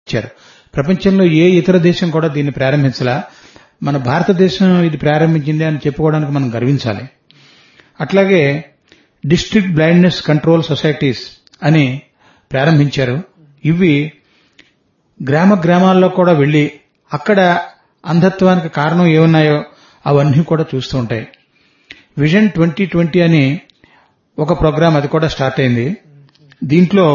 ఇచ్చారు ప్రపంచంలో ఏ ఇతర దేశం కూడా దీన్ని ప్రారంభించలా మన భారతదేశం ఇది ప్రారంభించింది అని చెప్పుకోవడానికి మనం గర్వించాలి అట్లాగే డిస్ట్రిక్ట్ బ్లైండ్నెస్ కంట్రోల్ సొసైటీస్ అని ప్రారంభించారు ఇవి గ్రామ గ్రామాల్లో కూడా వెళ్లి అక్కడ అంధత్వానికి కారణం ఏమున్నాయో అవన్నీ కూడా చూస్తూ ఉంటాయి విజన్ ట్వంటీ ట్వంటీ అని ఒక ప్రోగ్రాం అది కూడా స్టార్ట్ అయింది దీంట్లో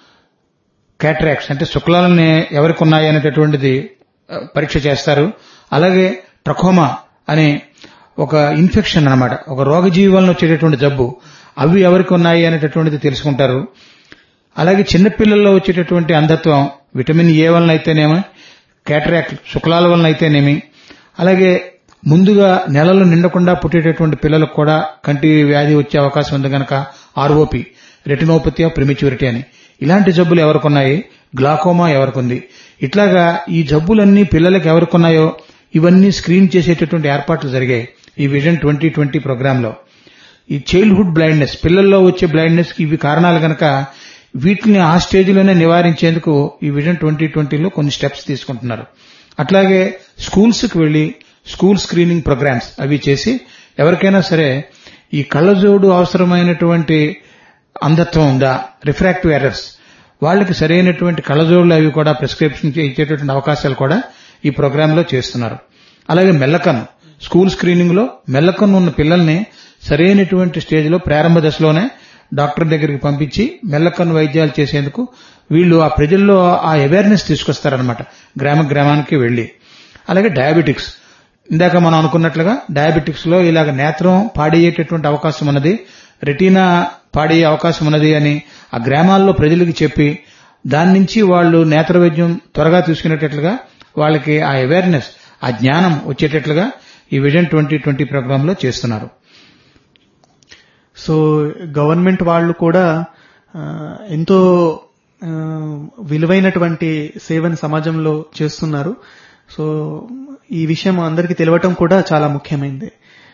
క్యాట్రాక్స్ అంటే శుక్లాలని ఎవరికి ఉన్నాయి అనేటటువంటిది ఆ, పరీక్ష చేస్తారు అలాగే ట్రకోమా అనే ఒక ఇన్ఫెక్షన్ అన్నమాట ఒక రోగజీవి వలన వచ్చేటటువంటి జబ్బు అవి ఎవరికి ఉన్నాయి అనేటటువంటిది తెలుసుకుంటారు అలాగే చిన్నపిల్లల్లో వచ్చేటటువంటి అంధత్వం విటమిన్ ఏ వలన అయితేనేమి క్యాటరాక్ట్ శుక్లాల వలన అయితేనేమి అలాగే ముందుగా నెలలు నిండకుండా పుట్టేటటువంటి పిల్లలకు కూడా కంటి వ్యాధి వచ్చే అవకాశం ఉంది కనుక ఆర్ఓపి రెటినోపతి ఆఫ్ ప్రిమిచ్యూరిటీ అని ఇలాంటి జబ్బులు ఎవరికున్నాయి గ్లాకోమా ఎవరికుంది ఇట్లాగా ఈ జబ్బులన్నీ పిల్లలకు ఎవరికున్నాయో ఇవన్నీ స్క్రీన్ చేసేటటువంటి ఏర్పాట్లు జరిగాయి ఈ విజన్ ట్వంటీ ట్వంటీ ప్రోగ్రాంలో ఈ చైల్డ్హుడ్ బ్లైండ్నెస్ పిల్లల్లో వచ్చే బ్లైండ్నెస్ కి ఇవి కారణాలు గనక వీటిని ఆ స్టేజ్లోనే నివారించేందుకు ఈ విజన్ ట్వంటీ ట్వంటీలో కొన్ని స్టెప్స్ తీసుకుంటున్నారు అట్లాగే స్కూల్స్ కి వెళ్లి స్కూల్ స్క్రీనింగ్ ప్రోగ్రామ్స్ అవి చేసి ఎవరికైనా సరే ఈ కళ్ళజోడు అవసరమైనటువంటి అంధత్వం ఉందా రిఫ్రాక్టివ్ ఎర్రర్స్ వాళ్ళకి సరైనటువంటి కళ్ళజోడులు అవి కూడా ప్రిస్క్రిప్షన్ ఇచ్చేటటువంటి అవకాశాలు కూడా ఈ ప్రోగ్రాంలో చేస్తున్నారు అలాగే మెల్లకన్ను స్కూల్ స్క్రీనింగ్ లో మెల్లకన్ను ఉన్న పిల్లల్ని సరైనటువంటి స్టేజ్ లో ప్రారంభ దశలోనే డాక్టర్ దగ్గరికి పంపించి మెల్లకన్ను వైద్యాలు చేసేందుకు వీళ్ళు ఆ ప్రజల్లో ఆ అవేర్నెస్ తీసుకొస్తారనమాట గ్రామ గ్రామానికి వెళ్లి అలాగే డయాబెటిక్స్ ఇందాక మనం అనుకున్నట్లుగా డయాబెటిక్స్ లో ఇలాగ నేత్రం పాడయ్యేటటువంటి అవకాశం ఉన్నది రెటీనా పాడయ్యే అవకాశం ఉన్నది అని ఆ గ్రామాల్లో ప్రజలకు చెప్పి దాని నుంచి వాళ్ళు నేత్ర వైద్యం త్వరగా తీసుకునేటట్లుగా వాళ్ళకి ఆ అవేర్నెస్ ఆ జ్ఞానం వచ్చేటట్లుగా ఈ విజన్ ట్వంటీ ట్వంటీ ప్రోగ్రామ్ లో చేస్తున్నారు సో గవర్నమెంట్ వాళ్ళు కూడా ఆ, ఎంతో ఆ, విలువైనటువంటి సేవని సమాజంలో చేస్తున్నారు సో ఈ విషయం అందరికీ తెలియటం కూడా చాలా ముఖ్యమైనది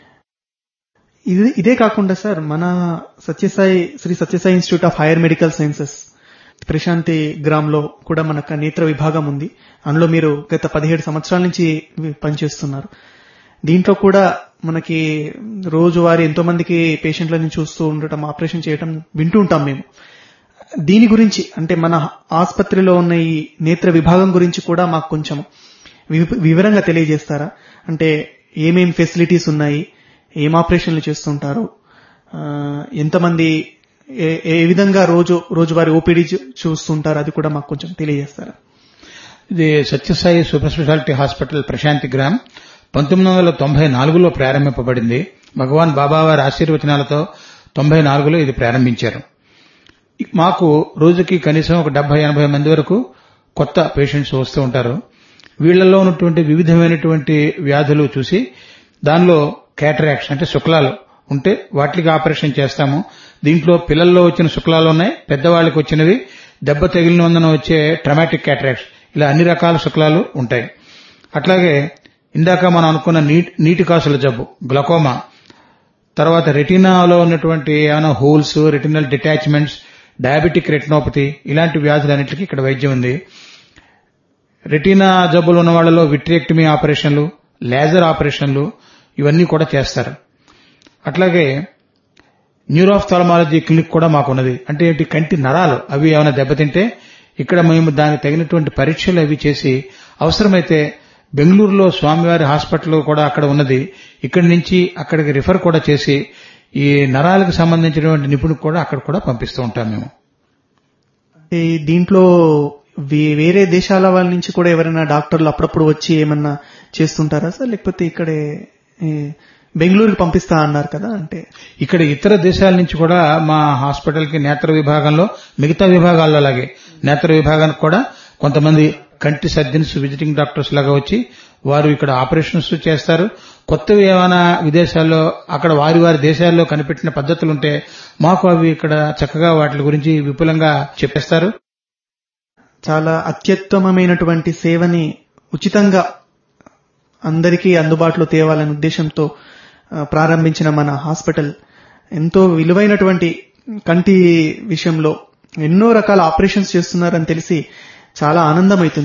ఇది ఇదే కాకుండా సార్ మన Sathya Sai Shri Sathya Sai institute of higher medical sciences Prashanti Gram లో కూడా మనకు నేత్ర విభాగం ఉంది అందులో మీరు గత పదిహేడు సంవత్సరాల నుంచి పనిచేస్తున్నారు దీంట్లో కూడా మనకి రోజువారీ ఎంతో మందికి పేషెంట్లని చూస్తూ ఉండటం ఆపరేషన్ చేయటం వింటూ ఉంటాం మేము దీని గురించి అంటే మన ఆసుపత్రిలో ఉన్న ఈ నేత్ర విభాగం గురించి కూడా మాకు కొంచెం వివ- వివరంగా తెలియజేస్తారా అంటే ఏమేం ఫెసిలిటీస్ ఉన్నాయి ఏం ఆపరేషన్లు చేస్తుంటారు ఆ, ఎంతమంది ఏ- ఏ విధంగా రోజు రోజువారీ ఓపీడీ చూస్తుంటారు అది కూడా మాకు కొంచెం తెలియజేస్తారా ఇది Sathya Sai super speciality hospital Prashanti Gram పంతొమ్మిది వందల తొంభై నాలుగులో ప్రారంభింపబడింది భగవాన్ బాబావారి ఆశీర్వచనాలతో తొంభై నాలుగులో ఇది ప్రారంభించారు మాకు రోజుకి కనీసం ఒక డెబ్బై ఎనభై మంది వరకు కొత్త పేషెంట్స్ వస్తూ ఉంటారు వీళ్లలో ఉన్నటువంటి వివిధమైనటువంటి వ్యాధులు చూసి దానిలో క్యాటరాక్స్ అంటే శుక్లాలు ఉంటే వాటికి ఆపరేషన్ చేస్తాము దీంట్లో పిల్లల్లో వచ్చిన శుక్లాలు ఉన్నాయి పెద్దవాళ్ళకి వచ్చినవి దెబ్బ తగిలినందున వచ్చే ట్రమాటిక్ క్యాటరాక్స్ ఇలా అన్ని రకాల శుక్లాలు ఉంటాయి అట్లాగే ఇందాక మనం అనుకున్న నీటి నీటి కాసుల జబ్బు గ్లకోమా తర్వాత రెటినాలో ఉన్నటువంటి ఏమైనా holes retinal detachments diabetic retinopathy ఇలాంటి వ్యాధులన్నింటికి ఇక్కడ వైద్యం ఉంది రెటీనా జబ్బులు ఉన్న వాళ్ళలో విట్రియాక్టమీ ఆపరేషన్లు లేజర్ ఆపరేషన్లు ఇవన్నీ కూడా చేస్తారు అట్లాగే న్యూరోఫ్థాలమాలజీ క్లినిక్ కూడా మాకున్నది అంటే ఏంటి కంటి నరాలు అవి ఏమైనా దెబ్బతింటే ఇక్కడ మేము దానికి తగినటువంటి పరీక్షలు అవి చేసి అవసరమైతే బెంగళూరులో స్వామివారి హాస్పిటల్ కూడా అక్కడ ఉన్నది ఇక్కడి నుంచి అక్కడికి రిఫర్ కూడా చేసి ఈ నరాలకు సంబంధించినటువంటి నిపుణులకు కూడా అక్కడ కూడా పంపిస్తూ ఉంటాం మేము ఈ దీంట్లో వే- వేరే దేశాల వాళ్ళ నుంచి కూడా ఎవరైనా డాక్టర్లు అప్పుడప్పుడు వచ్చి ఏమన్నా చేస్తుంటారా సార్ లేకపోతే ఇక్కడే ఏ, బెంగళూరుకి పంపిస్తా అన్నారు కదా అంటే ఇక్కడ ఇతర దేశాల నుంచి కూడా మా హాస్పిటల్ కి నేత్ర విభాగంలో మిగతా విభాగాల్లో అలాగే నేత్ర విభాగానికి కూడా కొంతమంది కంటి సర్జన్స్ విజిటింగ్ డాక్టర్స్ లాగా వచ్చి వారు ఇక్కడ ఆపరేషన్స్ చేస్తారు కొత్తవి ఏమైనా విదేశాల్లో అక్కడ వారి వారి దేశాల్లో కనిపెట్టిన పద్ధతులుంటే మాకు అవి ఇక్కడ చక్కగా వాటి గురించి విపులంగా చెప్పేస్తారు చాలా అత్యుత్తమమైనటువంటి సేవని ఉచితంగా అందరికీ అందుబాటులో తేవాలనే ఉద్దేశంతో ఆ, ప్రారంభించిన మన హాస్పిటల్ ఎంతో విలువైనటువంటి కంటి విషయంలో ఎన్నో రకాల ఆపరేషన్స్ చేస్తున్నారని తెలిసి చాలా ఆనందం అవుతుంది